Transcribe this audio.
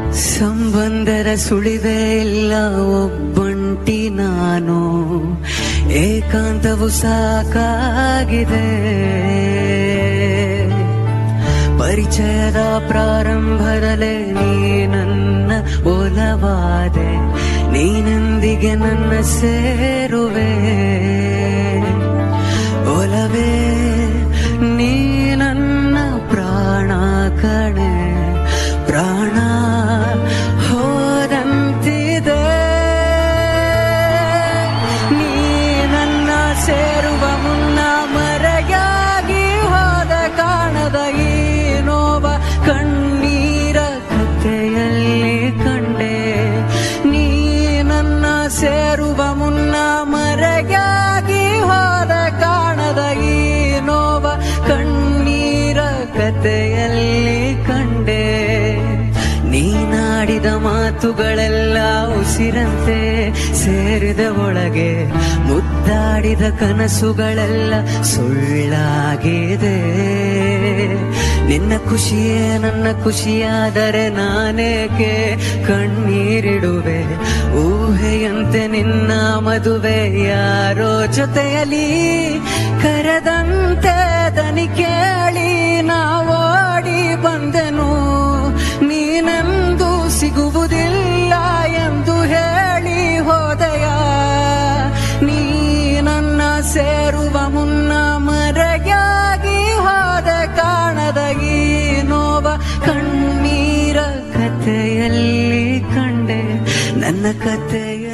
ಸಂಬಂಧರ ಸುಳಿವೆ ಇಲ್ಲ ಒಬ್ಬಂಟಿ ನಾನು ಏಕಾಂತವು ಸಾಕಾಗಿದೆ ಪರಿಚಯದ ಪ್ರಾರಂಭದಲ್ಲೇ ನೀ ನನ್ನ ಒಲವಾದೆ ನೀನೊಂದಿಗೆ ನನ್ನ ಸೇರುವೆ ಒಲವೇ ನೀ ನನ್ನ ಪ್ರಾಣ ಕಣೆ ಪ್ರಾಣ ಹೋದಂತಿದೆ ನೀ ನನ್ನ ಸೇರುವ ಮುನ್ನ ಮರೆಯಾಗಿ ಹೋದ ಕಾಣದ ಈ ನೋವ ಕಣ್ಣೀರ ಕಥೆಯಲ್ಲಿ ಕಂಡೆ ನೀ ನನ್ನ ಸೇರುವ ಮುನ್ನ ಮರೆಯಾಗಿ ಹೋದ ಕಾಣದ ಈ ನೋವ ಕಣ್ಣೀರ ಕಥೆಯಲ್ಲಿ ಕಂಡೆ ನೀನಾಡಿದ ಮಾತುಗಳೆಲ್ಲ ಉಸಿರಂತೆ ಸೇರಿದ ಒಳಗೆ ಮುದ್ದಾಡಿದ ಕನಸುಗಳೆಲ್ಲ ಸುಳ್ಳಾಗಿದೆ ನಿನ್ನ ಖುಷಿಯೇ ನನ್ನ ಖುಷಿಯಾದರೆ ನಾನೇಕೆ ಕಣ್ಣೀರಿಡುವೆ ಊಹೆಯಂತೆ ನಿನ್ನ ಮದುವೆ ಯಾರೋ ಜೊತೆಯಲಿ ಕರೆದಂತೆ ದನಿ ಕೇಳಿ ನಾವೋಡಿ ಬಂದೆನು ನೀನೆಂದು ಸಿಗುವುದಿಲ್ಲ ಎಂದು ಹೇಳಿ ಹೋದೆಯ ನೀ ನನ್ನ ಸೇರುವ ಮುನ್ನ ಮರೆಯಾಗಿ ಹೋದ ಕಾಣದ ಈ ನೋವ ಕಣ್ಣೀರ ಕಥೆಯಲ್ಲಿ ಕಂಡೆ ನನ್ನ ಕಥೆಯ